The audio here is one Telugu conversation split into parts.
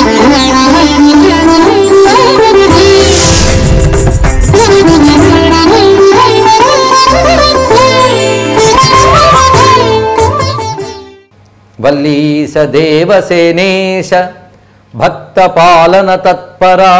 వల్లీస దేవసేనేశ భక్త పాలన తత్పరా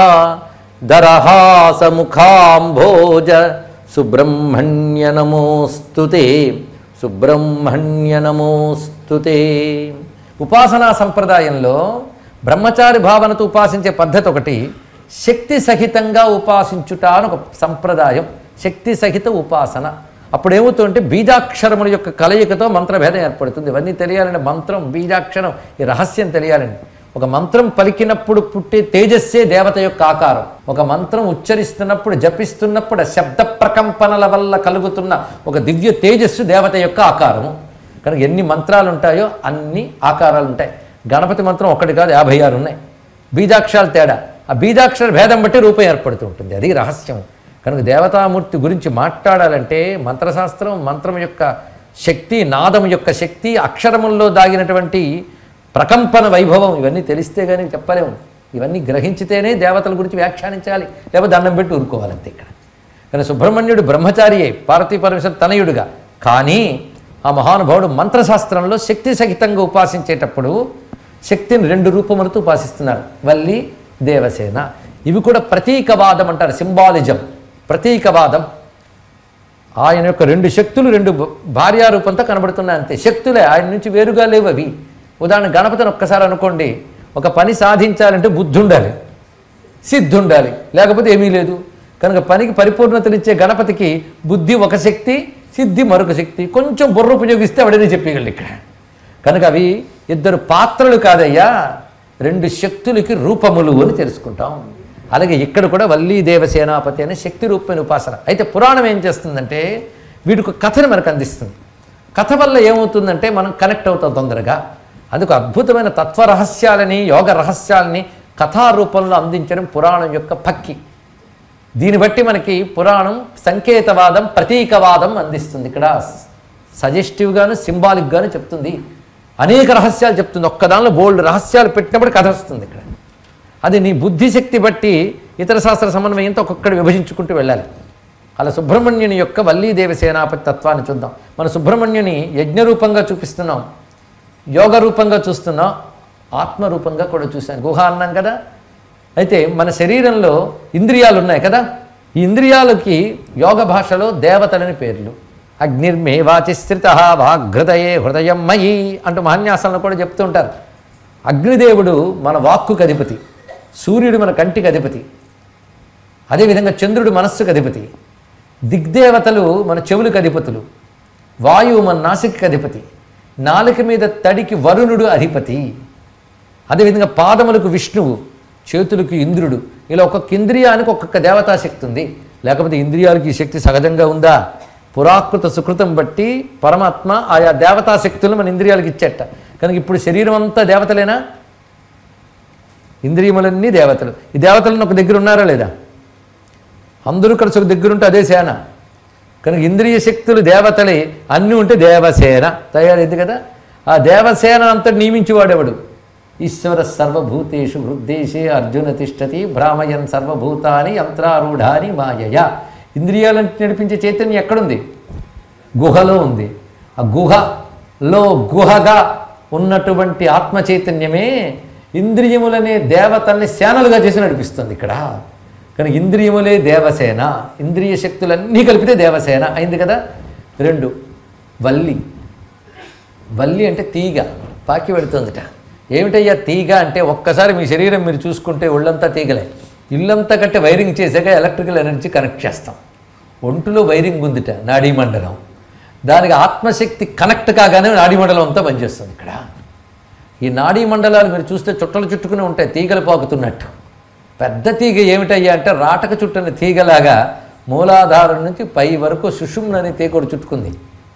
దరహాస ముఖాంభోజ సుబ్రహ్మణ్య నమోస్తుతే సుబ్రహ్మణ్య నమోస్తుతే ఉపాసనా సంప్రదాయంలో బ్రహ్మచారి భావనతో ఉపాసించే పద్ధతి ఒకటి శక్తి సహితంగా ఉపాసించుట అని ఒక సంప్రదాయం శక్తి సహిత ఉపాసన అప్పుడు ఏమవుతుందంటే బీజాక్షరముల యొక్క కలయికతో మంత్రభేదం ఏర్పడుతుంది ఇవన్నీ తెలియాలంటే మంత్రం బీజాక్షరం ఈ రహస్యం తెలియాలండి ఒక మంత్రం పలికినప్పుడు పుట్టే తేజస్సే దేవత యొక్క ఆకారం ఒక మంత్రం ఉచ్చరిస్తున్నప్పుడు జపిస్తున్నప్పుడు ఆ శబ్ద ప్రకంపనల వల్ల కలుగుతున్న ఒక దివ్య తేజస్సు దేవత యొక్క ఆకారము కనుక ఎన్ని మంత్రాలు ఉంటాయో అన్ని ఆకారాలు ఉంటాయి గణపతి మంత్రం ఒకటి కాదు యాభై ఆరు ఉన్నాయి బీజాక్షరాలు తేడా ఆ బీజాక్షర భేదం బట్టి రూపం ఏర్పడుతూ ఉంటుంది అది రహస్యం కనుక దేవతామూర్తి గురించి మాట్లాడాలంటే మంత్రశాస్త్రం మంత్రం యొక్క శక్తి నాదం యొక్క శక్తి అక్షరముల్లో దాగినటువంటి ప్రకంపన వైభవం ఇవన్నీ తెలిస్తే కానీ చెప్పలేము ఇవన్నీ గ్రహించితేనే దేవతల గురించి వ్యాఖ్యానించాలి లేకపోతే దండం పెట్టి ఊరుకోవాలంతే ఇక్కడ కానీ సుబ్రహ్మణ్యుడు బ్రహ్మచారియే పార్వతీ పరమేశ్వర తనయుడుగా కానీ ఆ మహానుభావుడు మంత్రశాస్త్రంలో శక్తి సహితంగా ఉపాసించేటప్పుడు శక్తిని రెండు రూపములతో ఉపాసిస్తున్నారు వల్లి దేవసేన ఇవి కూడా ప్రతీకవాదం అంటారు సింబాలిజం ప్రతీకవాదం ఆయన యొక్క రెండు శక్తులు రెండు భ- భార్యారూపంతో కనబడుతున్నాయి అంతే శక్తులే ఆయన నుంచి వేరుగా లేవు అవి ఉదాహరణ గణపతిని ఒక్కసారి అనుకోండి ఒక పని సాధించాలంటే బుద్ధి ఉండాలి సిద్ధి ఉండాలి లేకపోతే ఏమీ లేదు కనుక పనికి పరిపూర్ణతనిచ్చే గణపతికి బుద్ధి ఒక శక్తి సిద్ధి మరొక శక్తి కొంచెం బుర్ర ఉపయోగిస్తే ఆవిడనే చెప్పగలడు ఇక్కడ కనుక అవి ఇద్దరు పాత్రలు కాదయ్యా రెండు శక్తులకి రూపములు అని తెలుసుకుంటాం అలాగే ఇక్కడ కూడా వల్లీ దేవసేనాపతి అనే శక్తి రూపమైన ఉపాసన అయితే పురాణం ఏం చేస్తుందంటే వీటికి కథను మనకు అందిస్తుంది కథ వల్ల ఏమవుతుందంటే మనం కనెక్ట్ అవుతాం తొందరగా అందుకు అద్భుతమైన తత్వ రహస్యాలని యోగ రహస్యాలని కథారూపంలో అందించడం పురాణం యొక్క పక్కి దీన్ని బట్టి మనకి పురాణం సంకేతవాదం ప్రతీకవాదం అందిస్తుంది ఇక్కడ సజెస్టివ్గాను సింబాలిక్గాను చెప్తుంది అనేక రహస్యాలు చెప్తుంది ఒక్కదానిలో బోల్డ్ రహస్యాలు పెట్టినప్పుడు కథ వస్తుంది ఇక్కడ అది నీ బుద్ధిశక్తి బట్టి ఇతర శాస్త్ర సమన్వయంతో ఒక్కొక్కటి విభజించుకుంటూ వెళ్ళాలి అలా సుబ్రహ్మణ్యుని యొక్క వల్లీదేవి సేనాపతి తత్వాన్ని చూద్దాం మన సుబ్రహ్మణ్యుని యజ్ఞరూపంగా చూపిస్తున్నాం యోగ రూపంగా చూస్తున్నాం ఆత్మరూపంగా కూడా చూసాం గుహ అన్నాం కదా అయితే మన శరీరంలో ఇంద్రియాలు ఉన్నాయి కదా ఈ ఇంద్రియాలకి యోగ భాషలో దేవతలని పేర్లు అగ్నిర్మే వాచిస్థిత వాఘృదయే హృదయం మయి అంటూ మహాన్యాసంలో కూడా చెప్తూ ఉంటారు అగ్నిదేవుడు మన వాక్కుకు అధిపతి సూర్యుడు మన కంటికి అధిపతి అదేవిధంగా చంద్రుడు మనస్సుకు అధిపతి దిగ్దేవతలు మన చెవులకు అధిపతులు వాయువు మన నాసికకి అధిపతి నాలుక మీద తడికి వరుణుడు అధిపతి అదేవిధంగా పాదములకు విష్ణువు చేతులకు ఇంద్రుడు ఇలా ఒక్కొక్క ఇంద్రియానికి ఒక్కొక్క దేవతా శక్తి ఉంది లేకపోతే ఇంద్రియాలకి ఈ శక్తి సహజంగా ఉందా పురాకృత సుకృతం బట్టి పరమాత్మ ఆయా దేవతా శక్తులను మన ఇంద్రియాలకు ఇచ్చేట కనుక ఇప్పుడు శరీరం అంతా దేవతలేనా ఇంద్రియములన్నీ దేవతలు ఈ దేవతలను ఒక దగ్గర ఉన్నారా లేదా అందరూ కలిసి ఒక దగ్గర ఉంటే అదే సేన కనుక ఇంద్రియ శక్తులు దేవతలే అన్నీ ఉంటే దేవసేన తయారైంది కదా ఆ దేవసేన అంతా నియమించేవాడెవడు ఈశ్వర సర్వభూతేషు వృద్ధేశే అర్జున తిష్టతి భ్రామయన్ సర్వభూతాని యంత్రారూఢాని మాయయ ఇంద్రియాలను నడిపించే చైతన్యం ఎక్కడుంది గుహలో ఉంది ఆ గుహలో గుహగా ఉన్నటువంటి ఆత్మ చైతన్యమే ఇంద్రియములనే దేవతల్ని సేనలుగా చేసి నడిపిస్తుంది ఇక్కడ కానీ ఇంద్రియములే దేవసేన ఇంద్రియ శక్తులన్నీ కలిపితే దేవసేన అయింది కదా రెండు వల్లి వల్లి అంటే తీగ పాకి పెడుతుందిట ఏమిటయ్యా తీగ అంటే ఒక్కసారి మీ శరీరం మీరు చూసుకుంటే ఒళ్ళంతా తీగలే ఇల్లంతా కట్టే వైరింగ్ చేశాక ఎలక్ట్రికల్ ఎనర్జీ కనెక్ట్ చేస్తాం ఒంటిలో వైరింగ్ ఉందిట నాడీ మండలం దానికి ఆత్మశక్తి కనెక్ట్ కాగానే నాడీ మండలం అంతా పనిచేస్తుంది ఇక్కడ ఈ నాడీ మండలాలు మీరు చూస్తే చుట్టలు చుట్టుకుని ఉంటాయి తీగలు పాకుతున్నట్టు పెద్ద తీగ ఏమిటయ్యా అంటే రాటక చుట్టని తీగలాగా మూలాధారం నుంచి పై వరకు సుషుమ్నని తీగడు చుట్టుకుంది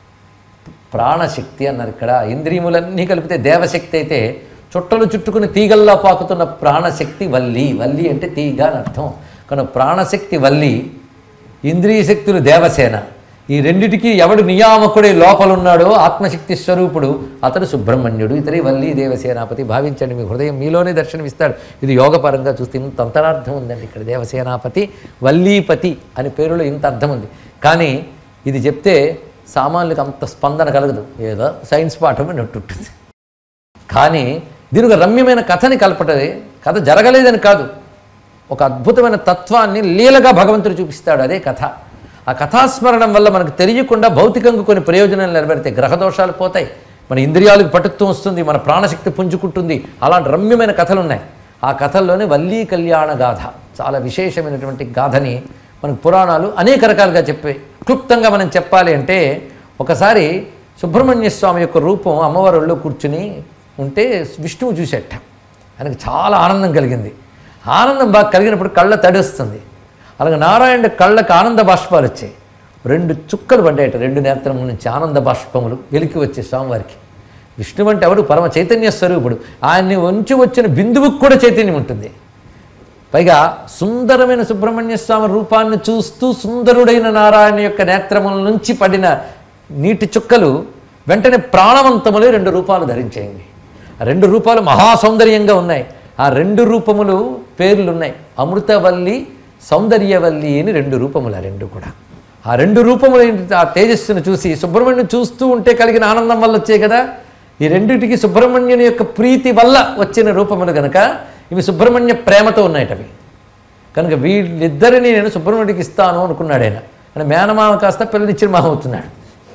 ప్రాణశక్తి అన్నారు ఇక్కడ ఇంద్రియములన్నీ కలిపితే దేవశక్తి అయితే చుట్టలు చుట్టుకుని తీగల్లా పాకుతున్న ప్రాణశక్తి వల్లి వల్లి అంటే తీగ అని అర్థం కనుక ప్రాణశక్తి వల్లి ఇంద్రియ శక్తులు దేవసేన ఈ రెండిటికి ఎవడు నియామకుడే లోపలున్నాడో ఆత్మశక్తి స్వరూపుడు అతడు సుబ్రహ్మణ్యుడు ఇతడి వల్లి దేవసేనాపతి భావించండి మీ హృదయం మీలోనే దర్శనమిస్తాడు ఇది యోగపరంగా చూస్తే ఇంత అంతరార్థం ఉందండి ఇక్కడ దేవసేనాపతి వల్లీపతి అని పేరులో ఇంత అర్థం ఉంది కానీ ఇది చెప్తే సామాన్యులకు అంత స్పందన కలగదు ఏదో సైన్స్ పాఠం నట్టుంటుంది కానీ దీని ఒక రమ్యమైన కథని కలపటది కథ జరగలేదని కాదు ఒక అద్భుతమైన తత్వాన్ని లీలగా భగవంతుడు చూపిస్తాడు అదే కథ ఆ కథాస్మరణం వల్ల మనకు తెలియకుండా భౌతికంగా కొన్ని ప్రయోజనాలు నెరవేరుతాయి గ్రహదోషాలు పోతాయి మన ఇంద్రియాలకు పటుత్వం వస్తుంది మన ప్రాణశక్తి పుంజుకుంటుంది అలాంటి రమ్యమైన కథలు ఉన్నాయి ఆ కథల్లోనే వల్లీ కళ్యాణ గాథ చాలా విశేషమైనటువంటి గాథని మనకు పురాణాలు అనేక రకాలుగా చెప్పాయి క్లుప్తంగా మనం చెప్పాలి అంటే ఒకసారి సుబ్రహ్మణ్య స్వామి యొక్క రూపం అమ్మవారి ఒళ్ళో కూర్చుని ఉంటే విష్ణువు చూసేట ఆయనకు చాలా ఆనందం కలిగింది ఆనందం బాగా కలిగినప్పుడు కళ్ళ తడిస్తుంది అలాగే నారాయణ కళ్ళకి ఆనంద బాష్పాలు వచ్చాయి రెండు చుక్కలు పడ్డాయట రెండు నేత్రముల నుంచి ఆనంద బాష్పములు వెలికి వచ్చే స్వామివారికి విష్ణువు అంటే ఎవడు పరమ చైతన్య స్వరూపుడు ఆయన్ని ఉంచి వచ్చిన బిందువుకు కూడా చైతన్యం ఉంటుంది పైగా సుందరమైన సుబ్రహ్మణ్య స్వామి రూపాన్ని చూస్తూ సుందరుడైన నారాయణ యొక్క నేత్రముల నుంచి పడిన నీటి చుక్కలు వెంటనే ప్రాణవంతములే రెండు రూపాలు ధరించేయండి ఆ రెండు రూపాలు మహాసౌందర్యంగా ఉన్నాయి ఆ రెండు రూపములు పేర్లు ఉన్నాయి అమృతవల్లి సౌందర్యవల్లి అని రెండు రూపములు ఆ రెండు కూడా ఆ రెండు రూపములు ఆ తేజస్సును చూసి సుబ్రహ్మణ్యం చూస్తూ ఉంటే కలిగిన ఆనందం వల్ల వచ్చాయి కదా ఈ రెండిటికి సుబ్రహ్మణ్యుని యొక్క ప్రీతి వల్ల వచ్చిన రూపములు గనక ఇవి సుబ్రహ్మణ్య ప్రేమతో ఉన్నాయటవి కనుక వీళ్ళిద్దరిని నేను సుబ్రహ్మణ్యుడికి ఇస్తాను అనుకున్నాడు ఆయన అంటే మేనమామ కాస్త పిల్లనిచ్చిన మామ అవుతున్నాడు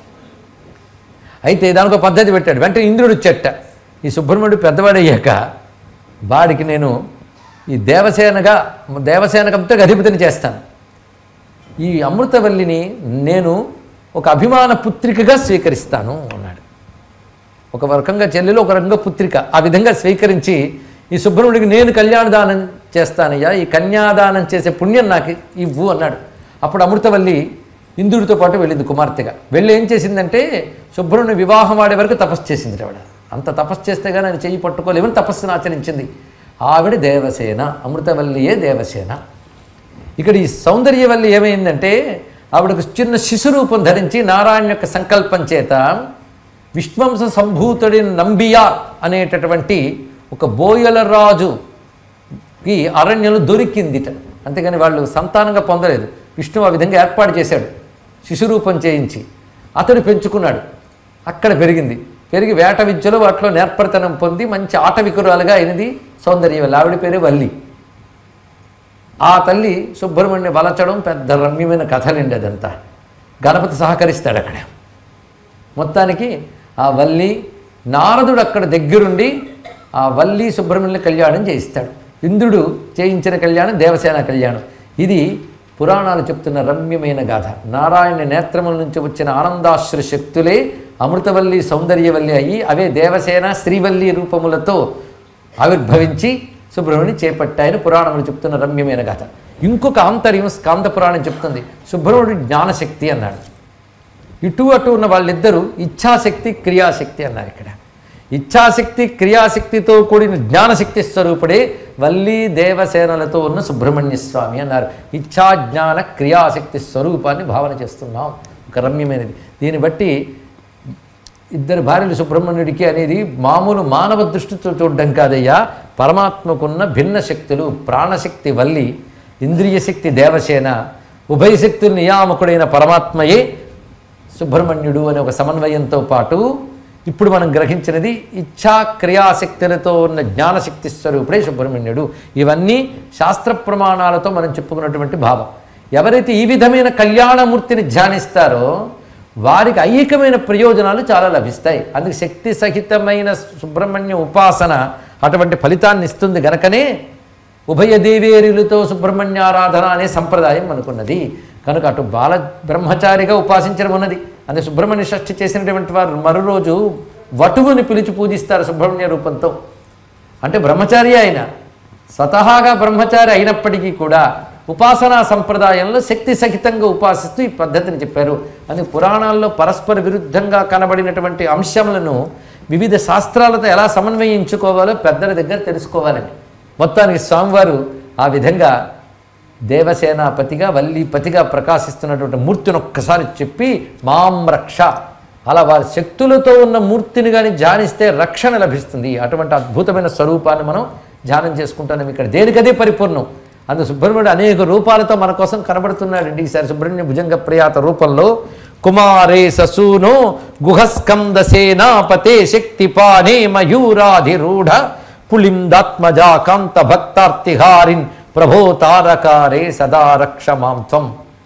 అయితే దానికి ఒక పద్ధతి పెట్టాడు వెంటనే ఇంద్రుడు చెట్ట ఈ సుబ్రహ్మణ్యుడు పెద్దవాడయ్యాక వాడికి నేను ఈ దేవసేనగా దేవసేనకంతా అధిపతిని చేస్తాను ఈ అమృతవల్లిని నేను ఒక అభిమాన పుత్రికగా స్వీకరిస్తాను అన్నాడు ఒక రకంగా చెల్లెలు ఒక రకంగా పుత్రిక ఆ విధంగా స్వీకరించి ఈ సుబ్రహ్మణ్యుడికి నేను కళ్యాణదానం చేస్తానయ్యా ఈ కన్యాదానం చేసే పుణ్యం నాకు ఇవ్వు అన్నాడు అప్పుడు అమృతవల్లి ఇంద్రుడితో పాటు వెళ్ళింది కుమార్తెగా వెళ్ళి ఏం చేసిందంటే సుబ్రహ్మణ్య వివాహం ఆడే వరకు తపస్సు చేసింది ఆవిడ అంత తపస్సు చేస్తే కానీ ఆయన చెయ్యి పట్టుకోలేమని తపస్సును ఆచరించింది ఆవిడ దేవసేన అమృతవల్లియే దేవసేన ఇక్కడ ఈ సౌందర్యవల్లి ఏమైందంటే ఆవిడకు చిన్న శిశురూపం ధరించి నారాయణ యొక్క సంకల్పం చేత విశ్వంస సంభూతుడి నంబియా అనేటటువంటి ఒక బోయల రాజుకి అరణ్యంలో దొరికిందిట అంతేగాని వాళ్ళు సంతానంగా పొందలేదు విష్ణువు ఆ విధంగా ఏర్పాటు చేశాడు శిశురూపం చేయించి అతడు పెంచుకున్నాడు అక్కడ పెరిగింది పెరిగి వేట విద్యలో వాటిలో నేర్పరితనం పొంది మంచి ఆటవికురాలుగా అయినది సౌందర్యవల్లి ఆవిడ పేరే వల్లి ఆ తల్లి సుబ్రహ్మణ్య వలచడం పెద్ద రమ్యమైన కథలండి అదంతా గణపతి సహకరిస్తాడు అక్కడ మొత్తానికి ఆ వల్లి నారదుడు అక్కడ దగ్గరుండి ఆ వల్లి సుబ్రహ్మణ్య కళ్యాణం చేయిస్తాడు ఇంద్రుడు చేయించిన కళ్యాణం దేవసేన కళ్యాణం ఇది పురాణాలు చెప్తున్న రమ్యమైన గాథ నారాయణ నేత్రముల నుంచి వచ్చిన ఆనందాశ్ర శక్తులే అమృతవల్లి సౌందర్యవల్లి అయ్యి అవే దేవసేన శ్రీవల్లి రూపములతో ఆవిర్భవించి సుబ్రహ్మణ్యం చేపట్టాయని పురాణములు చెప్తున్న రమ్యమైన గాథ ఇంకొక ఆంతర్యం స్కాంద పురాణం చెప్తుంది సుబ్రహ్మణ్యుడు జ్ఞానశక్తి అన్నాడు ఇటు అటు ఉన్న వాళ్ళిద్దరూ ఇచ్ఛాశక్తి క్రియాశక్తి అన్నారు ఇక్కడ ఇచ్ఛాశక్తి క్రియాశక్తితో కూడిన జ్ఞానశక్తి స్వరూపుడే వల్లి దేవసేనలతో ఉన్న సుబ్రహ్మణ్య స్వామి అన్నారు ఇచ్ఛా జ్ఞాన క్రియాశక్తి స్వరూపాన్ని భావన చేస్తున్నాం ఒక రమ్యమైనది దీన్ని బట్టి ఇద్దరు భార్యలు సుబ్రహ్మణ్యుడికి అనేది మామూలు మానవ దృష్టితో చూడడం కాదయ్యా పరమాత్మకున్న భిన్న శక్తులు ప్రాణశక్తి వల్లి ఇంద్రియ శక్తి దేవసేన ఉభయశక్తి నియామకుడైన పరమాత్మయే సుబ్రహ్మణ్యుడు అనే ఒక సమన్వయంతో పాటు ఇప్పుడు మనం గ్రహించినది ఇచ్ఛా క్రియాశక్తులతో ఉన్న జ్ఞానశక్తి స్వరూపుడే సుబ్రహ్మణ్యుడు ఇవన్నీ శాస్త్ర ప్రమాణాలతో మనం చెప్పుకున్నటువంటి భావం ఎవరైతే ఈ విధమైన కళ్యాణమూర్తిని ధ్యానిస్తారో వారికి ఐహికమైన ప్రయోజనాలు చాలా లభిస్తాయి అందుకు శక్తి సహితమైన సుబ్రహ్మణ్య ఉపాసన అటువంటి ఫలితాన్ని ఇస్తుంది గనకనే ఉభయ దేవేరులతో సుబ్రహ్మణ్యారాధన అనే సంప్రదాయం మనకున్నది కనుక అటు బాల బ్రహ్మచారిగా ఉపాసించడం ఉన్నది అందుకే సుబ్రహ్మణ్య షష్ఠి చేసినటువంటి వారు మరో రోజు వటువుని పిలిచి పూజిస్తారు సుబ్రహ్మణ్య రూపంతో అంటే బ్రహ్మచారి అయిన స్వతహాగా బ్రహ్మచారి అయినప్పటికీ కూడా ఉపాసనా సంప్రదాయంలో శక్తి సహితంగా ఉపాసిస్తూ ఈ పద్ధతిని చెప్పారు అందుకే పురాణాల్లో పరస్పర విరుద్ధంగా కనబడినటువంటి అంశములను వివిధ శాస్త్రాలతో ఎలా సమన్వయించుకోవాలో పెద్దల దగ్గర తెలుసుకోవాలని మొత్తానికి స్వామివారు ఆ విధంగా దేవసేనాపతిగా వల్లీపతిగా ప్రకాశిస్తున్నటువంటి మూర్తిని ఒక్కసారి చెప్పి మాం రక్ష అలా వారి శక్తులతో ఉన్న మూర్తిని కానీ ధ్యానిస్తే రక్షణ లభిస్తుంది అటువంటి అద్భుతమైన స్వరూపాన్ని మనం ధ్యానం చేసుకుంటున్నాం ఇక్కడ దేనికదే పరిపూర్ణం అందు సుబ్రహ్మణ్యుడు అనేక రూపాలతో మన కోసం కనబడుతున్నాడండి ఈసారి సుబ్రహ్మణ్య భుజంగ ప్రియాత రూపంలో కుమారే ససూనో గుహస్కంద సేనాపతే శక్తిపానే మయూరాధిరూఢ పులిందాత్మజా కాంత భక్తార్తిహారిన్ ప్రభో తారకారే సదా రక్ష మాం త్వం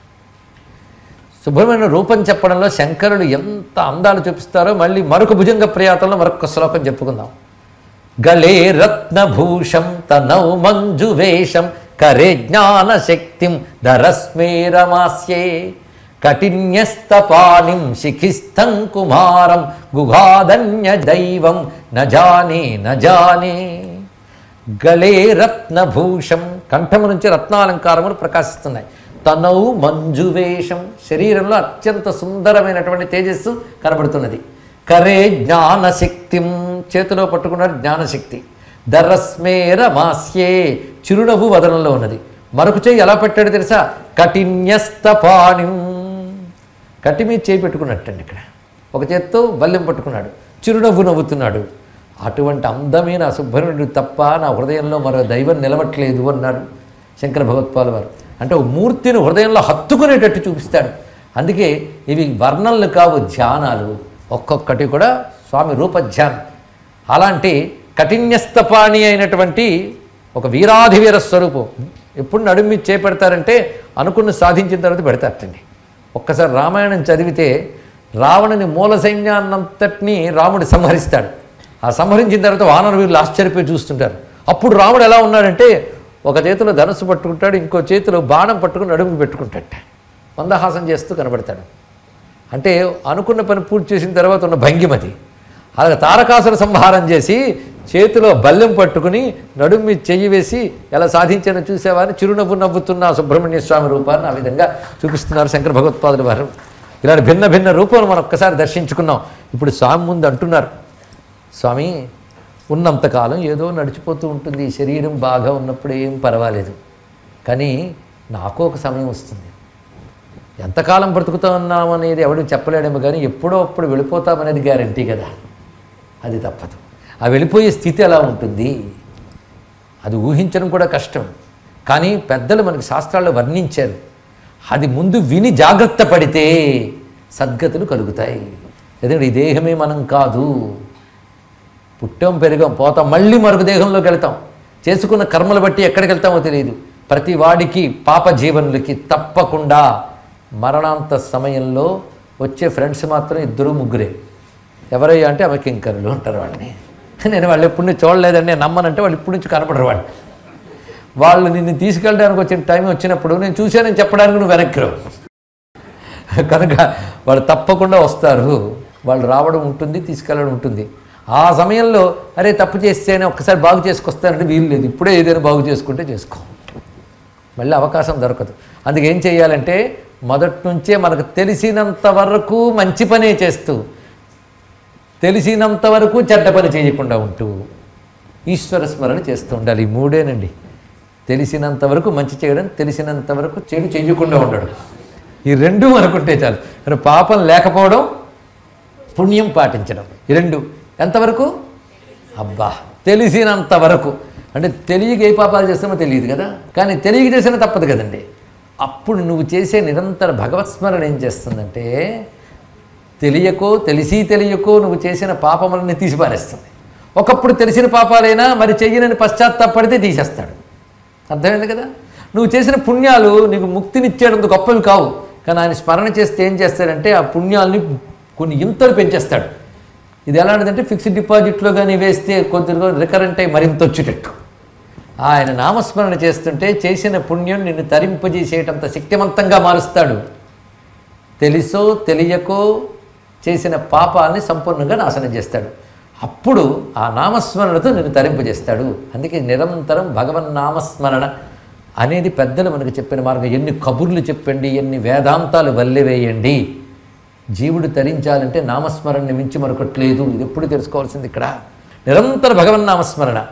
సుబ్రహ్మణ్య రూపం చెప్పడంలో శంకరులు ఎంత అందాలు చూపిస్తారో మళ్ళీ మరొక భుజంగ ప్రియాతంలో మరొక శ్లోకం చెప్పుకుందాం గళే రత్నభూషం తనౌ మంజువేషం కరే జ్ఞానశక్తిం ధరస్మేరమాస్యే కఠిన్యస్తపానిం శిఖిస్థం కుమారం గుఘాదన్య దైవం నజానే నజానే గళే రత్నభూషం కంఠము నుంచి రత్నాలంకారములు ప్రకాశిస్తున్నాయి తనౌ మంజువేషం శరీరంలో అత్యంత సుందరమైనటువంటి తేజస్సు కనబడుతున్నది కరే జ్ఞానశక్తిం చేతిలో పట్టుకున్నారు జ్ఞానశక్తి దరస్మేర మాస్యే చిరునవ్వు వదనంలో ఉన్నది మరొక చేయి ఎలా పెట్టాడు తెలుసా కఠిన్యస్తపాణిం కట్టి మీద చేయి పెట్టుకున్నట్టండి ఇక్కడ ఒక చేత్తో బల్లెం పట్టుకున్నాడు చిరునవ్వు నవ్వుతున్నాడు అటువంటి అందమైన సుబ్రహ్మణ్యుడు తప్ప నా హృదయంలో మరో దైవం నిలవట్లేదు అన్నాడు శంకర భగవత్పాల్ వారు అంటే ఒక మూర్తిని హృదయంలో హత్తుకునేటట్టు చూపిస్తాడు అందుకే ఇవి వర్ణనలు కావు ధ్యానాలు ఒక్కొక్కటి కూడా స్వామి రూపధ్యానం అలాంటి కఠిన్యస్తపాణి అయినటువంటి ఒక వీరాధివీర స్వరూపం ఎప్పుడు నడుము మీద చేపెడతారంటే అనుకున్న సాధించిన తర్వాత పెడతారటండి ఒక్కసారి రామాయణం చదివితే రావణుని మూల సైన్యాన్నంతటినీ రాముడు సంహరిస్తాడు ఆ సంహరించిన తర్వాత వానర వీరులు ఆశ్చర్యపోయి చూస్తుంటారు అప్పుడు రాముడు ఎలా ఉన్నాడంటే ఒక చేతిలో ధనుసు పట్టుకుంటాడు ఇంకో చేతిలో బాణం పట్టుకుని నడుము పెట్టుకుంటాడట మందహాసం చేస్తూ కనబడతాడు అంటే అనుకున్న పని పూర్తి చేసిన తర్వాత ఉన్న భంగిమది అలాగే తారకాసుర సంహారం చేసి చేతిలో బల్లెం పట్టుకుని నడుము మీద చెయ్యి వేసి ఎలా సాధించానో చూసేవారిని చిరునవ్వు నవ్వుతున్న ఆ సుబ్రహ్మణ్య స్వామి రూపాన్ని ఆ విధంగా చూపిస్తున్నారు శంకర భగవత్పాదుల వారు ఇలాంటి భిన్న భిన్న రూపాలు మనం ఒక్కసారి దర్శించుకున్నాం ఇప్పుడు స్వామి ముందు అంటున్నారు స్వామి ఉన్నంతకాలం ఏదో నడిచిపోతూ ఉంటుంది ఈ శరీరం బాగా ఉన్నప్పుడు ఏం పర్వాలేదు కానీ నాకు ఒక సమయం వస్తుంది ఎంతకాలం బ్రతుకుతా ఉన్నాం అనేది ఎవడు చెప్పలేడేమో కానీ ఎప్పుడో అప్పుడు వెళ్ళిపోతామనేది గ్యారంటీ కదా అది తప్పదు ఆ వెళ్ళిపోయే స్థితి ఎలా ఉంటుంది అది ఊహించడం కూడా కష్టం కానీ పెద్దలు మనకి శాస్త్రాల్లో వర్ణించారు అది ముందు విని జాగ్రత్త పడితే సద్గతులు కలుగుతాయి ఎందుకంటే ఈ దేహమే మనం కాదు పుట్టాం పెరిగాం పోతాం మళ్ళీ మరొక దేహంలోకి వెళ్తాం చేసుకున్న కర్మలు బట్టి ఎక్కడికి వెళ్తామో తెలియదు ప్రతి వాడికి పాప జీవనులకి తప్పకుండా మరణాంత సమయంలో వచ్చే ఫ్రెండ్స్ మాత్రం ఇద్దరు ముగ్గురే ఎవరయ్యా అంటే ఆమె కింకరులు అంటారు వాడిని నేను వాళ్ళు ఎప్పుడు నుంచి చూడలేదండి నేను నమ్మనంటే వాళ్ళు ఇప్పటి నుంచి కనపడరు వాళ్ళు వాళ్ళు నిన్ను తీసుకెళ్ళడానికి వచ్చిన టైం వచ్చినప్పుడు నేను చూశానని చెప్పడానికి నువ్వు వెనక్కి రావు కనుక వాళ్ళు తప్పకుండా వస్తారు వాళ్ళు రావడం ఉంటుంది తీసుకెళ్ళడం ఉంటుంది ఆ సమయంలో అరే తప్పు చేస్తేనే ఒక్కసారి బాగు చేసుకొస్తానంటే వీలు లేదు ఇప్పుడే ఏదైనా బాగు చేసుకుంటే చేసుకో మళ్ళీ అవకాశం దొరకదు అందుకే ఏం చేయాలంటే మొదటి నుంచే మనకు తెలిసినంత వరకు మంచి పనే చేస్తూ తెలిసినంత వరకు చెడ్డ పని చేయకుండా ఉంటూ ఈశ్వర స్మరణ చేస్తూ ఉండాలి ఈ మూడేనండి తెలిసినంత వరకు మంచి చేయడం తెలిసినంత వరకు చెడు చేయకుండా ఉండడం ఈ రెండు అనుకుంటే చాలు మరి పాపం లేకపోవడం పుణ్యం పాటించడం ఈ రెండు ఎంతవరకు అబ్బా తెలిసినంత వరకు అంటే తెలియక ఏ పాపాలు చేస్తామో తెలియదు కదా కానీ తెలియక చేసినా తప్పదు కదండి అప్పుడు నువ్వు చేసే నిరంతర భగవత్ స్మరణ ఏం చేస్తుందంటే తెలియకో తెలిసి తెలియకో నువ్వు చేసిన పాపములని తీసిపారేస్తుంది ఒకప్పుడు తెలిసిన పాపాలైనా మరి చెయ్యనని పశ్చాత్తాపడితే తీసేస్తాడు అర్థమైంది కదా నువ్వు చేసిన పుణ్యాలు నీకు ముక్తినిచ్చేటంత గొప్పవి కావు కానీ ఆయన స్మరణ చేస్తే ఏం చేస్తాడంటే ఆ పుణ్యాలని కొన్ని ఇంతలు పెంచేస్తాడు ఇది ఎలాంటిదంటే ఫిక్స్డ్ డిపాజిట్లో కానీ వేస్తే కొద్దిగా రికరెంట్ అయి మరింత వచ్చేటట్టు ఆయన నామస్మరణ చేస్తుంటే చేసిన పుణ్యం నిన్ను తరింపజేసేటంత శక్తివంతంగా మారుస్తాడు తెలుసో తెలియకో చేసిన పాపాలని సంపూర్ణంగా నాశనం చేస్తాడు అప్పుడు ఆ నామస్మరణతో నిన్ను తరింపజేస్తాడు అందుకే నిరంతరం భగవన్ నామస్మరణ అనేది పెద్దలు మనకు చెప్పిన మార్గం ఎన్ని కబుర్లు చెప్పండి ఎన్ని వేదాంతాలు వల్లెవేయండి జీవుడు తరించాలంటే నామస్మరణని మించి మరొకట్లేదు ఇది ఎప్పుడు తెలుసుకోవాల్సింది ఇక్కడ నిరంతర భగవన్ నామస్మరణ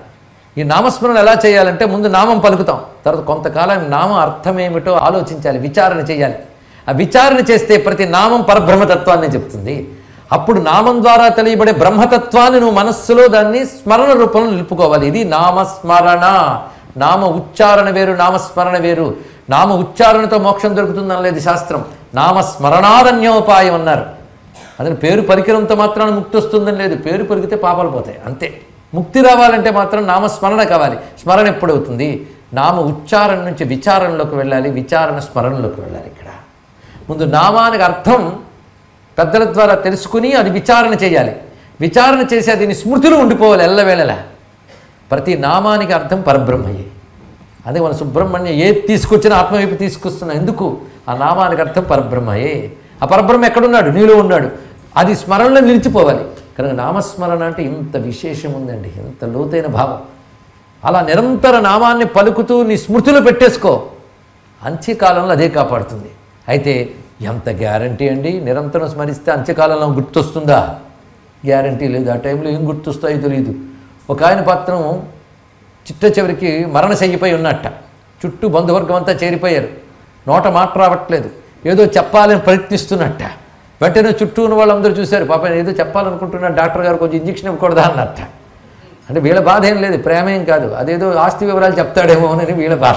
ఈ నామస్మరణ ఎలా చేయాలంటే ముందు నామం పలుకుతాం తర్వాత కొంతకాలం నామం అర్థం ఏమిటో ఆలోచించాలి విచారణ చేయాలి ఆ విచారణ చేస్తే ప్రతి నామం పరబ్రహ్మతత్వాన్ని చెప్తుంది అప్పుడు నామం ద్వారా తెలియబడే బ్రహ్మతత్వాన్ని నువ్వు మనస్సులో దాన్ని స్మరణ రూపంలో నిలుపుకోవాలి ఇది నామస్మరణ నామ ఉచ్చారణ వేరు నామస్మరణ వేరు నామ ఉచ్చారణతో మోక్షం దొరుకుతుందని లేదు శాస్త్రం నామస్మరణారణ్యోపాయం అన్నారు అతని పేరు పరికరంతో మాత్రాన ముక్తి వస్తుందని లేదు పేరు పరిగితే పాపాలు పోతాయి అంతే ముక్తి రావాలంటే మాత్రం నామస్మరణ కావాలి స్మరణ ఎప్పుడు అవుతుంది నామ ఉచ్చారణ నుంచి విచారణలోకి వెళ్ళాలి విచారణ స్మరణలోకి వెళ్ళాలి ఇక్కడ ముందు నామానికి అర్థం పెద్దల ద్వారా తెలుసుకుని అది విచారణ చేయాలి విచారణ చేసి అది స్మృతిలో ఉండిపోవాలి ఎల్లవేళలా ప్రతి నామానికి అర్థం పరబ్రహ్మయే అదే మన సుబ్రహ్మణ్య ఏది తీసుకొచ్చినా ఆత్మ వైపు తీసుకొస్తున్నా ఎందుకు ఆ నామానికి అర్థం పరబ్రహ్మయే ఆ పరబ్రహ్మ ఎక్కడున్నాడు నీలో ఉన్నాడు అది స్మరణలో నిలిచిపోవాలి కనుక నామస్మరణ అంటే ఇంత విశేషం ఉందండి ఎంత లోతైన భావం అలా నిరంతర నామాన్ని పలుకుతూ నీ స్మృతిలో పెట్టేసుకో అంత్యకాలంలో అదే కాపాడుతుంది అయితే ఎంత గ్యారంటీ అండి నిరంతరం స్మరిస్తే అంత్యకాలంలో గుర్తొస్తుందా గ్యారంటీ లేదు ఆ టైంలో ఏం గుర్తొస్తాయో తెలియదు ఒక ఆయన పత్రం చిట్ట చివరికి మరణశయ్యపై ఉన్నట్ట చుట్టూ బంధువర్గం అంతా చేరిపోయారు నోట మాట రావట్లేదు ఏదో చెప్పాలని ప్రయత్నిస్తున్నట్ట వెంటనే చుట్టూ ఉన్న వాళ్ళందరూ చూశారు పాప ఏదో చెప్పాలనుకుంటున్నాడు డాక్టర్ గారు కొంచెం ఇంజక్షన్ ఇవ్వకూడదా అన్నట్ట అంటే వీళ్ళ బాధ ఏం లేదు ప్రేమ ఏం కాదు అదేదో ఆస్తి వివరాలు చెప్తాడేమో అని వీళ్ళ బాధ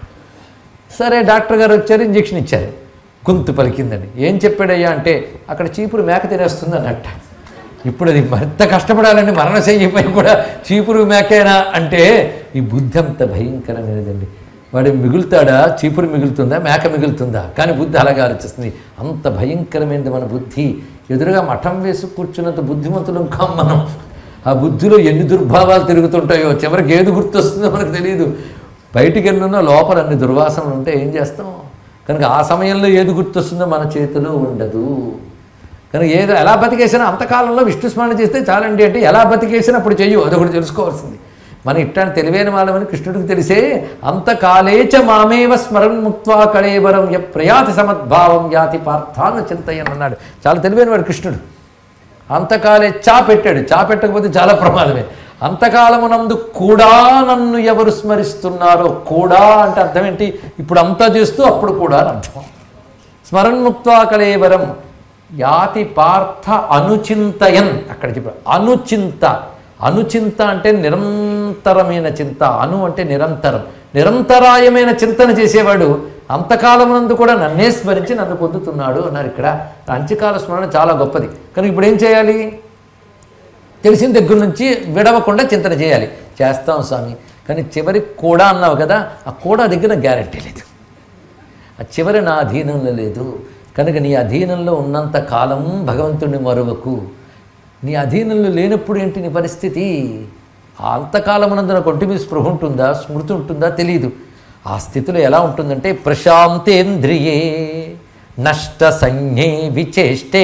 సరే డాక్టర్ గారు వచ్చారు ఇంజక్షన్ ఇచ్చారు గొంతు పలికిందండి ఏం చెప్పాడయ్యా అంటే అక్కడ చీపురు మేక తినేస్తుంది అన్నట్ట ఇప్పుడు అది మరింత కష్టపడాలండి మరణశయ్యపై కూడా చీపురు మేకేనా అంటే ఈ బుద్ధి అంత భయంకరమైనదండి వాడు మిగులుతాడా చీపురు మిగులుతుందా మేక మిగులుతుందా కానీ బుద్ధి అలాగే ఆలోచిస్తుంది అంత భయంకరమైనది మన బుద్ధి ఎదురుగా మఠం వేసి కూర్చున్నంత బుద్ధిమంతులం కాం మనం ఆ బుద్ధిలో ఎన్ని దుర్భావాలు తిరుగుతుంటాయో చివరికి ఏది గుర్తొస్తుందో మనకు తెలియదు బయటికి వెళ్ళినా లోపల అన్ని దుర్వాసనలు ఉంటే ఏం చేస్తాం కనుక ఆ సమయంలో ఏది గుర్తొస్తుందో మన చేతిలో ఉండదు కనుక ఏదో ఎలా బతికేసినా అంతకాలంలో విష్ణు స్మరణ చేస్తే చాలండి అంటే ఎలా బతికేసినా అప్పుడు చెయ్యు అదొకటి తెలుసుకోవాల్సింది మన ఇట్టాన్ని తెలివైన వాళ్ళమని కృష్ణుడికి తెలిసే అంతకాలేచ మామేవ స్మరణ్ ముక్త్వా కళేవరం య ప్రయాతి సమద్భావం యాతి పార్థాన్ని చింతయ్యని అన్నాడు చాలా తెలివైన వాడు కృష్ణుడు అంతకాలే చా పెట్టాడు చా పెట్టకపోతే చాలా ప్రమాదమే అంతకాలమునందు కూడా నన్ను ఎవరు స్మరిస్తున్నారో కూడా అంటే అర్థం ఏంటి ఇప్పుడు అంతా చేస్తూ అప్పుడు కూడా అని అర్థం స్మరణ్ముక్త్వా కళేవరం యాతి పార్థ అనుచింతయన్ అక్కడ చెప్పారు అనుచింత అనుచింత అంటే నిరంతరమైన చింత అను అంటే నిరంతరం నిరంతరాయమైన చింతన చేసేవాడు అంతకాలమునందు కూడా నన్నే స్మరించి నన్ను పొందుతున్నాడు అన్నారు ఇక్కడ అంత్యకాల స్మరణ చాలా గొప్పది కనుక ఇప్పుడు ఏం చేయాలి తెలిసిన దగ్గర నుంచి విడవకుండా చింతన చేయాలి చేస్తాం స్వామి కానీ చివరికి కూడా అన్నావు కదా ఆ కూడా దగ్గర గ్యారెంటీ లేదు ఆ చివరి నా అధీనంలో లేదు కనుక నీ అధీనంలో ఉన్నంత కాలం భగవంతుడిని మరువకు నీ అధీనంలో లేనప్పుడు ఏంటి నీ పరిస్థితి ఆ అంతకాలమునందున కొంటి మీద స్పృహ ఉంటుందా స్మృతి ఉంటుందా తెలియదు ఆ స్థితిలో ఎలా ఉంటుందంటే ప్రశాంతేంద్రియే నష్ట సంజ్ఞే విచేష్టే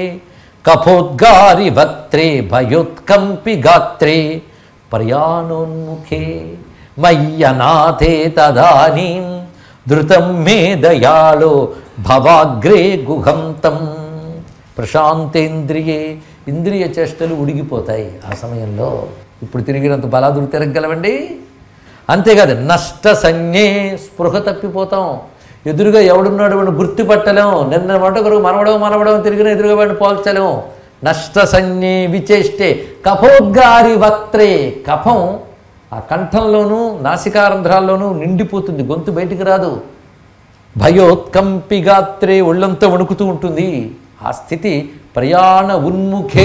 కఫోద్గారి వక్త్రే భయోత్కంపి గాత్రే ప్రయాణోన్ముఖే మయ్యనాథే తదానీం ధృతం మే దయాళో భవాగ్రే గుహంతం ప్రశాంతేంద్రియే ఇంద్రియ చేష్టలు ఉడిగిపోతాయి ఆ సమయంలో ఇప్పుడు తిరిగినంత బలాదులు తిరగలవండి అంతేకాదు నష్ట సంజ్ఞే స్పృహ తప్పిపోతాం ఎదురుగా ఎవడున్నాడు వాడిని గుర్తుపట్టలేం నిన్న మటొకరు మనవడం మనవడం తిరిగిన ఎదురుగా వాడిని పోల్చలేం నష్ట సంజ్ఞే విచేష్టే కఫోద్గారి వక్త్రే కఫం ఆ కంఠంలోనూ నాసికారంధ్రాల్లోనూ నిండిపోతుంది గొంతు బయటికి రాదు భయోత్కంపిగాత్రే ఒళ్ళంతా వణుకుతూ ఉంటుంది ఆ స్థితి ప్రయాణ ఉన్ముఖే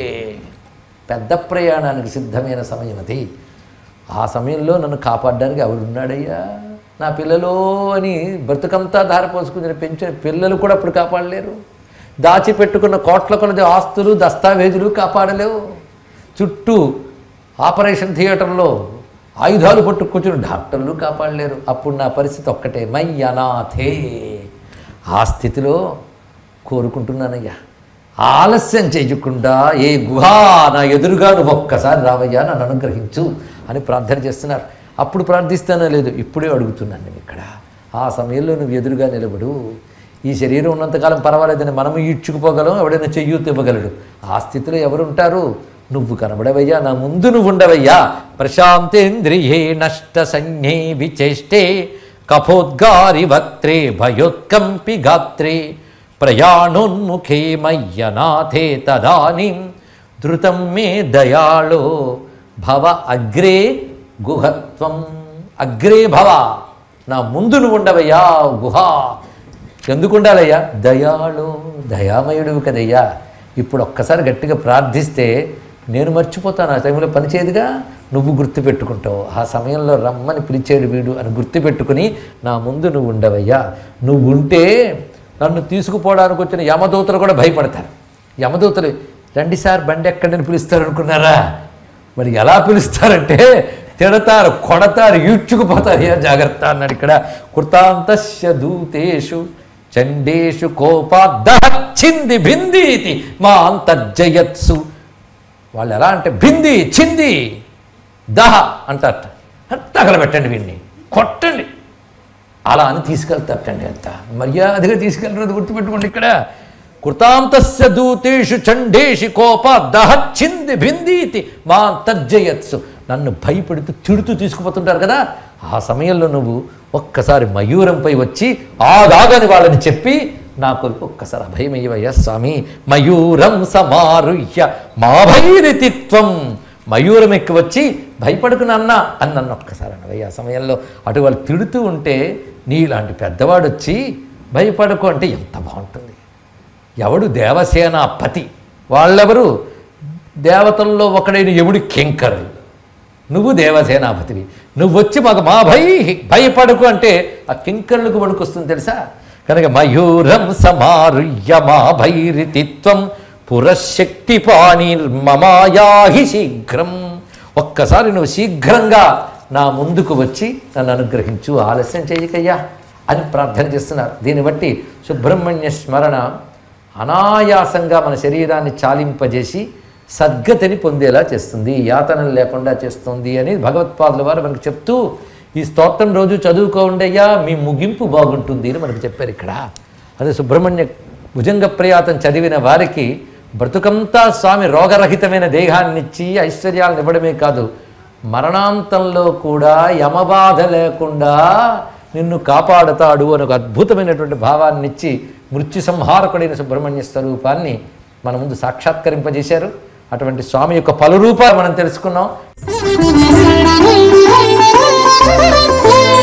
పెద్ద ప్రయాణానికి సిద్ధమైన సమయం అది ఆ సమయంలో నన్ను కాపాడడానికి ఎవడున్నాడయ్యా నా పిల్లలు అని బ్రతుకంతా ధారపోసుకుని పెంచిన పిల్లలు కూడా అప్పుడు కాపాడలేరు దాచిపెట్టుకున్న కోట్ల కొలది ఆస్తులు దస్తావేజులు కాపాడలేవు చుట్టూ ఆపరేషన్ థియేటర్లో ఆయుధాలు పట్టు కూర్చుని డాక్టర్లు కాపాడలేరు అప్పుడు నా పరిస్థితి ఒక్కటే మై అనాథే ఆ స్థితిలో కోరుకుంటున్నానయ్యా ఆలస్యం చేయకుండా ఏ గుహ నా ఎదురుగా నువ్వు ఒక్కసారి రావయ్యా నన్ను అనుగ్రహించు అని ప్రార్థన చేస్తున్నారు అప్పుడు ప్రార్థిస్తానో లేదు ఇప్పుడే అడుగుతున్నాను నేను ఇక్కడ ఆ సమయంలో నువ్వు ఎదురుగా నిలబడు ఈ శరీరం ఉన్నంతకాలం పర్వాలేదని మనము ఈడ్చుకుపోగలం ఎవడైనా చెయ్యూతు ఇవ్వగలడు ఆ స్థితిలో ఎవరుంటారు నువ్వు కనబడవయ్యా నా ముందు నువ్వు ఉండవయ్యా ప్రశాంతేంద్రియే నష్ట సంజ్ఞే విచేష్టే కఫోద్గారి వక్త్రే భయోత్కంపి గాత్రే ప్రయాణోన్ముఖే మయ్యనాథే తదానీం ధృతం మే దయాళో భవ అగ్రే గుహత్వం అగ్రే భవ నా ముందు నువ్వు ఉండవయ్యా గుహ ఎందుకు ఉండాలయ్యా దయాళో దయామయుడు కదయ్యా ఇప్పుడు ఒక్కసారి గట్టిగా ప్రార్థిస్తే నేను మర్చిపోతాను ఆ టైంలో పనిచేయదుగా నువ్వు గుర్తుపెట్టుకుంటావు ఆ సమయంలో రమ్మని పిలిచేడు వీడు అని గుర్తుపెట్టుకుని నా ముందు నువ్వు ఉండవయ్యా నువ్వు ఉంటే నన్ను తీసుకుపోవడానికి వచ్చిన యమదూతలు కూడా భయపడతారు యమదూతలు రండి సార్ బండి ఎక్కడని పిలుస్తారు అనుకున్నారా మరి ఎలా పిలుస్తారంటే తిడతారు కొడతారు ఈడ్చుకుపోతారు ఏ జాగ్రత్త అన్నాడు ఇక్కడ కృతాంతస్య దూతేషు చండేషు కోపాదహచ్చింది భిందీతి మా అంతర్జయత్సు వాళ్ళు ఎలా అంటే భింది చింది దహ అంటారట తగలబెట్టండి వీడిని కొట్టండి అలా అని తీసుకెళ్తారటండి అంత మర్యాదగా తీసుకెళ్ళినది గుర్తుపెట్టుకోండి ఇక్కడ కృతాంతస్య దూతేషు చండేషి కోప దహచ్చింది భిందీతి మా తజ్జయత్సు నన్ను భయపెడుతూ తిడుతూ తీసుకుపోతుంటారు కదా ఆ సమయంలో నువ్వు ఒక్కసారి మయూరంపై వచ్చి ఆగాగని వాళ్ళని చెప్పి నా కొరకు ఒక్కసారి అభయమయ్యవయ్యా స్వామి మయూరం సమారుహ్య మా భైరితిత్వం మయూరం ఎక్కి వచ్చి భయపడుకు నాన్న అని నన్ను ఒక్కసారి అనవయ్య ఆ సమయంలో అటు వాళ్ళు తిడుతూ ఉంటే నీలాంటి పెద్దవాడు వచ్చి భయపడకు అంటే ఎంత బాగుంటుంది ఎవడు దేవసేన పతి వాళ్ళెవరు దేవతల్లో ఒకడైన ఎముడి కింకరులు నువ్వు దేవసేనాపతివి నువ్వు వచ్చి మాకు మా భై భయపడకు అంటే ఆ కింకరులకు వణుకొస్తుంది తెలుసా కనుక మయూరం సమారుయ్య మా భైరితిత్వం పురశక్తి పాణిర్మమాయాహి శీఘ్రం ఒక్కసారి నువ్వు శీఘ్రంగా నా ముందుకు వచ్చి నన్ను అనుగ్రహించు ఆలస్యం చేయకయ్యా అని ప్రార్థన చేస్తున్నారు దీన్ని బట్టి సుబ్రహ్మణ్య స్మరణ అనాయాసంగా మన శరీరాన్ని చాలింపజేసి సద్గతిని పొందేలా చేస్తుంది యాతనలు లేకుండా చేస్తుంది అని భగవత్పాదుల వారు మనకు చెప్తూ ఈ స్తోత్రం రోజు చదువుకోండయ్యా మీ ముగింపు బాగుంటుంది అని మనకు చెప్పారు ఇక్కడ అదే సుబ్రహ్మణ్య భుజంగ ప్రయాతం చదివిన వారికి బ్రతుకంతా స్వామి రోగరహితమైన దేహాన్నిచ్చి ఐశ్వర్యాలను ఇవ్వడమే కాదు మరణాంతంలో కూడా యమబాధ లేకుండా నిన్ను కాపాడతాడు అని ఒక అద్భుతమైనటువంటి భావాన్నిచ్చి మృత్యు సంహారకుడైన సుబ్రహ్మణ్య స్వరూపాన్ని మన ముందు సాక్షాత్కరింపజేశారు అటువంటి స్వామి యొక్క పలు రూపాలు మనం తెలుసుకున్నాం Thank you.